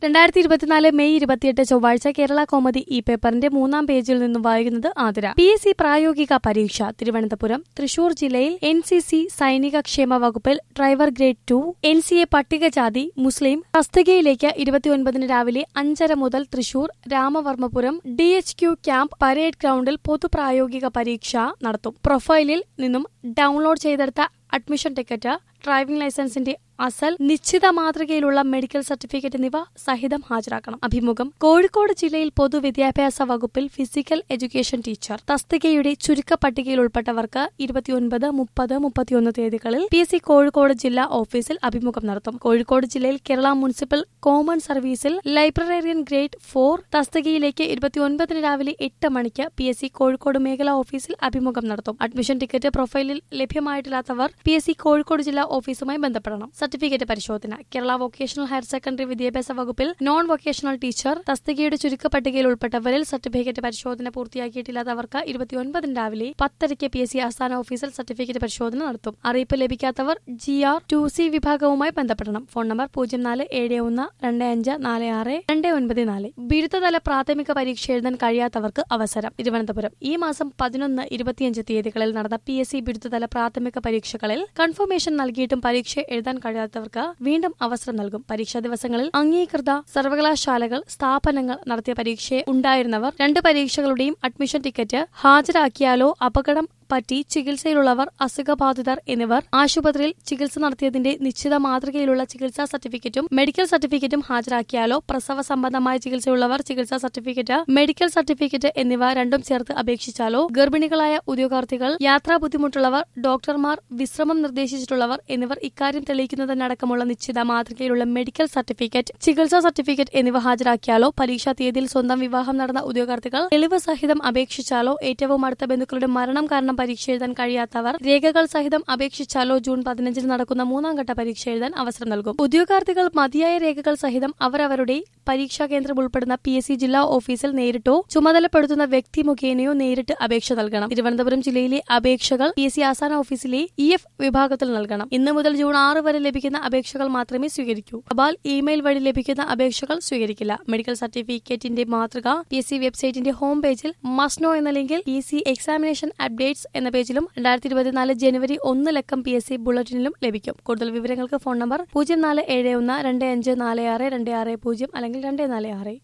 രണ്ടായിരത്തി ഇരുപത്തിനാല് മെയ് ഇരുപത്തിയെട്ട് ചൊവ്വാഴ്ച കേരള കോമഡി ഈ പേപ്പറിന്റെ മൂന്നാം പേജിൽ നിന്നും വായിക്കുന്നത് ആതിര പി എസ് സി പ്രായോഗിക പരീക്ഷ തിരുവനന്തപുരം തൃശൂർ ജില്ലയിൽ എൻ സി സി സൈനിക ക്ഷേമ വകുപ്പിൽ driver grade two N C A പട്ടികജാതി മുസ്ലിം തസ്തികയിലേക്ക് ഇരുപത്തിയൊൻപതിന് രാവിലെ അഞ്ചര മുതൽ Thrissur Ramavarmapuram D H Q camp parade ഗ്രൌണ്ടിൽ പൊതുപ്രായോഗിക പരീക്ഷ നടത്തും പ്രൊഫൈലിൽ നിന്നും ഡൗൺലോഡ് ചെയ്തെടുത്ത അഡ്മിഷൻ ടിക്കറ്റ് ഡ്രൈവിംഗ് ലൈസൻസിന്റെ അസൽ നിശ്ചിത മാതൃകയിലുള്ള മെഡിക്കൽ സർട്ടിഫിക്കറ്റ് എന്നിവ സഹിതം ഹാജരാക്കണം അഭിമുഖം കോഴിക്കോട് ജില്ലയിൽ പൊതുവിദ്യാഭ്യാസ വകുപ്പിൽ ഫിസിക്കൽ എഡ്യൂക്കേഷൻ ടീച്ചർ തസ്തികയുടെ ചുരുക്ക പട്ടികയിൽ ഉൾപ്പെട്ടവർക്ക് ഇരുപത്തിയൊൻപത് മുപ്പത് മുപ്പത്തിയൊന്ന് തീയതികളിൽ പി എസ് സി കോഴിക്കോട് ജില്ലാ ഓഫീസിൽ അഭിമുഖം നടത്തും കോഴിക്കോട് ജില്ലയിൽ കേരള മുനിസിപ്പൽ കോമൺ സർവീസിൽ ലൈബ്രറേറിയൻ ഗ്രേഡ് ഫോർ തസ്തികയിലേക്ക് ഇരുപത്തിയൊൻപതിന് രാവിലെ എട്ട് മണിക്ക് പി എസ് സി കോഴിക്കോട് മേഖലാ ഓഫീസിൽ അഭിമുഖം നടത്തും അഡ്മിഷൻ ടിക്കറ്റ് പ്രൊഫൈലിൽ ലഭ്യമായിട്ടില്ലാത്തവർ പി എസ് സി കോഴിക്കോട് ജില്ലാ ഓഫീസുമായി ബന്ധപ്പെടണം സർട്ടിഫിക്കറ്റ് പരിശോധന കേരള വൊക്കേഷണൽ ഹയർ സെക്കൻഡറി വിദ്യാഭ്യാസ വകുപ്പിൽ നോൺ വൊക്കേഷണൽ ടീച്ചർ തസ്തികയുടെ ചുരുക്ക പട്ടികയിൽ ഉൾപ്പെട്ടവരിൽ സർട്ടിഫിക്കറ്റ് പരിശോധന പൂർത്തിയാക്കിയിട്ടില്ലാത്തവർക്ക് ഇരുപത്തിയൊൻപതിന് രാവിലെ പത്തരയ്ക്ക് പി എസ് സി ആസ്ഥാന ഓഫീസിൽ സർട്ടിഫിക്കറ്റ് പരിശോധന നടത്തും അറിയിപ്പ് ലഭിക്കാത്തവർ ജി ആർ ടു സി വിഭാഗവുമായി ബന്ധപ്പെടണം ഫോൺ നമ്പർ പൂജ്യം നാല് ഏഴ് ഒന്ന് രണ്ട് അഞ്ച് നാല് ആറ് രണ്ട് ഒൻപത് നാല് ബിരുദതല പ്രാഥമിക പരീക്ഷ എഴുതാൻ കഴിയാത്തവർക്ക് അവസരം തിരുവനന്തപുരം ഈ മാസം പതിനൊന്ന് ഇരുപത്തിയഞ്ച് തീയതികളിൽ നടന്ന പി എസ് സി ബിരുദതല പ്രാഥമിക പരീക്ഷകളിൽ കൺഫർമേഷൻ നൽകിയിട്ടും പരീക്ഷ എഴുതാൻ കഴിയാത്തവർക്ക് വീണ്ടും അവസരം നൽകും പരീക്ഷാ ദിവസങ്ങളിൽ അംഗീകൃത സർവകലാശാലകൾ സ്ഥാപനങ്ങൾ നടത്തിയ പരീക്ഷ ഉണ്ടായിരുന്നവർ രണ്ട് പരീക്ഷകളുടെയും അഡ്മിഷൻ ടിക്കറ്റ് ഹാജരാക്കിയാലോ അപകടം പറ്റി ചികിത്സയിലുള്ളവർ അസുഖബാധിതർ എന്നിവർ ആശുപത്രിയിൽ ചികിത്സ നടത്തിയതിന്റെ നിശ്ചിത മാതൃകയിലുള്ള ചികിത്സാ സർട്ടിഫിക്കറ്റും മെഡിക്കൽ സർട്ടിഫിക്കറ്റും ഹാജരാക്കിയാലോ പ്രസവ സംബന്ധമായ ചികിത്സയുള്ളവർ ചികിത്സാ സർട്ടിഫിക്കറ്റ് മെഡിക്കൽ സർട്ടിഫിക്കറ്റ് എന്നിവ രണ്ടും ചേർത്ത് അപേക്ഷിച്ചാലോ ഗർഭിണികളായ ഉദ്യോഗാർത്ഥികൾ യാത്രാ ബുദ്ധിമുട്ടുള്ളവർ ഡോക്ടർമാർ വിശ്രമം നിർദ്ദേശിച്ചിട്ടുള്ളവർ എന്നിവർ ഇക്കാര്യം തെളിയിക്കുന്നതിനടക്കമുള്ള നിശ്ചിത മാതൃകയിലുള്ള മെഡിക്കൽ സർട്ടിഫിക്കറ്റ് ചികിത്സാ സർട്ടിഫിക്കറ്റ് എന്നിവ ഹാജരാക്കിയാലോ പരീക്ഷാ തീയതിയിൽ സ്വന്തം വിവാഹം നടന്ന ഉദ്യോഗാർത്ഥികൾ തെളിവ് സഹിതം അപേക്ഷിച്ചാലോ ഏറ്റവും അടുത്ത ബന്ധുക്കളുടെ മരണം കാരണം പരീക്ഷ എഴുതാൻ കഴിയാത്തവർ രേഖകൾ സഹിതം അപേക്ഷിച്ചാലോ ജൂൺ പതിനഞ്ചിന് നടക്കുന്ന മൂന്നാം ഘട്ട പരീക്ഷ എഴുതാൻ അവസരം നൽകും ഉദ്യോഗാർത്ഥികൾ മതിയായ രേഖകൾ സഹിതം അവരവരുടെ പരീക്ഷാ കേന്ദ്രം ഉൾപ്പെടുന്ന പി എസ് സി ജില്ലാ ഓഫീസിൽ നേരിട്ടോ ചുമതലപ്പെടുത്തുന്ന വ്യക്തി മുഖേനയോ നേരിട്ട് അപേക്ഷ നൽകണം തിരുവനന്തപുരം ജില്ലയിലെ അപേക്ഷകൾ പി എസ് സി ആസ്ഥാന ഓഫീസിലെ ഇ എഫ് വിഭാഗത്തിൽ നൽകണം ഇന്ന് മുതൽ ജൂൺ ആറ് വരെ ലഭിക്കുന്ന അപേക്ഷകൾ മാത്രമേ സ്വീകരിക്കൂ തപാൽ ഇമെയിൽ വഴി ലഭിക്കുന്ന അപേക്ഷകൾ സ്വീകരിക്കില്ല മെഡിക്കൽ സർട്ടിഫിക്കറ്റിന്റെ മാതൃക പി എസ് സി വെബ്സൈറ്റിന്റെ ഹോം പേജിൽ മസ്നോ എന്ന ലിങ്കിൽ പി സി എക്സാമിനേഷൻ അപ്ഡേറ്റ്സ് എന്ന പേജിലും രണ്ടായിരത്തി ഇരുപത്തിനാല് ജനുവരി ഒന്ന് ലക്കം പി എസ് സി ബുള്ളറ്റിനിലും ലഭിക്കും കൂടുതൽ വിവരങ്ങൾക്ക് ഫോൺ നമ്പർ പൂജ്യം നാല് ഏഴ് ഒന്ന് രണ്ട് അഞ്ച് നാല് ആറ് രണ്ട് ആറ് പൂജ്യം അല്ലെങ്കിൽ രണ്ട് നാല് ആറ്